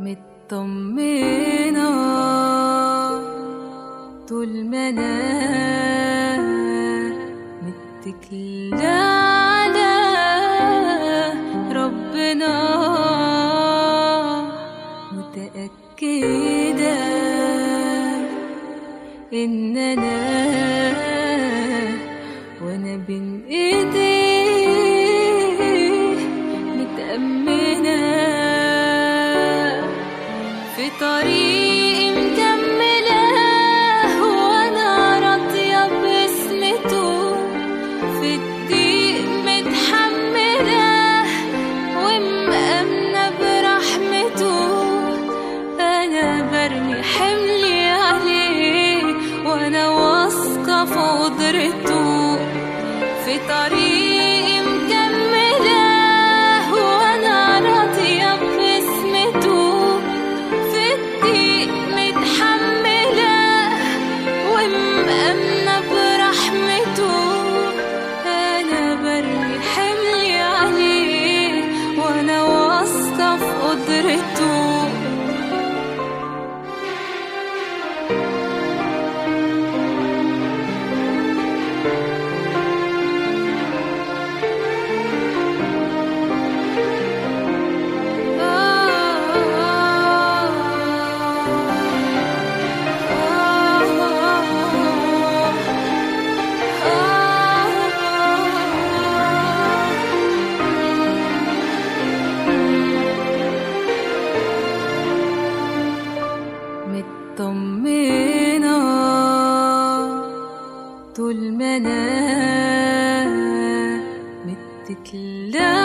مطمنة طول ما أنا متكلة على ربنا متأكدة إن أنا وأنا بين إيديه متأمنة في طريقي مكملة وأنا راضية باسمته في الضيق متحملة ومأمنة برحمته أنا برمي حملي عليه وأنا واثقة في قدرته في طريقي مكملة وأنا راضية باسمته في الضيق متحملة ومأمنة برحمته أنا برمي حملي عليه وأنا واثقة في قدرته مطمنة طول ما أنا متكلة